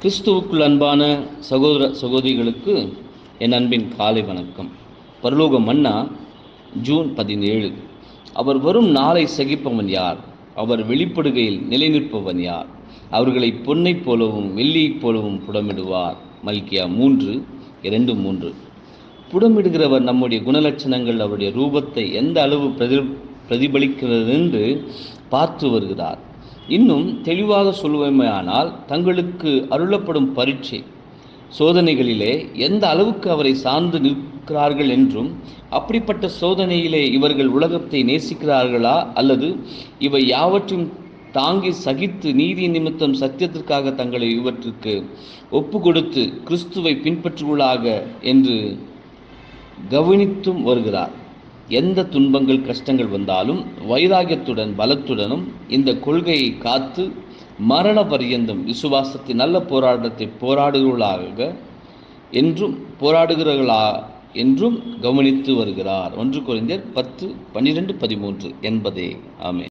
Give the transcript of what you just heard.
கிறிஸ்துவுக்குள் அன்பான சகோதர சகோதரிகளுக்கு என் அன்பின் காலை வணக்கம் பரலோக மன்னா ஜூன் பதினேழு அவர் வரும் நாளை சகிப்பவன் யார் அவர் வெளிப்படுகையில் நிலை நிற்பவன் யார் அவர்களை பொன்னைப் போலவும் வெள்ளியைப் போலவும் புடமிடுவார் மல்கியா மூன்று இரண்டு மூன்று புடமிடுகிறவர் நம்முடைய குணலட்சணங்கள் அவருடைய ரூபத்தை எந்த அளவு பிரதி பிரதிபலிக்கிறது என்று பார்த்து வருகிறார் இன்னும் தெளிவாக சொல்லுவோமேயானால் தங்களுக்கு அருளப்படும் பரீட்சை சோதனைகளிலே எந்த அளவுக்கு அவரை சார்ந்து நிற்கிறார்கள் என்றும் அப்படிப்பட்ட சோதனையிலே இவர்கள் உலகத்தை நேசிக்கிறார்களா அல்லது இவை யாவற்றையும் தாங்கி சகித்து நீதி நிமித்தம் சத்தியத்திற்காக தங்களை இவற்றுக்கு ஒப்பு கொடுத்து கிறிஸ்துவை பின்பற்றுவதாக என்று கவனித்தும் வருகிறார் எந்த துன்பங்கள் கஷ்டங்கள் வந்தாலும் வைராகியத்துடன் பலத்துடனும் இந்த கொள்கையை காத்து மரண பரியந்தம் விசுவாசத்தின் நல்ல போராட்டத்தை போராடுகிறவர்களாக என்றும் போராடுகிறவர்களா என்றும் கவனித்து வருகிறார் ஒன்று குறைந்தர் பத்து பன்னிரெண்டு பதிமூன்று என்பதே ஆமே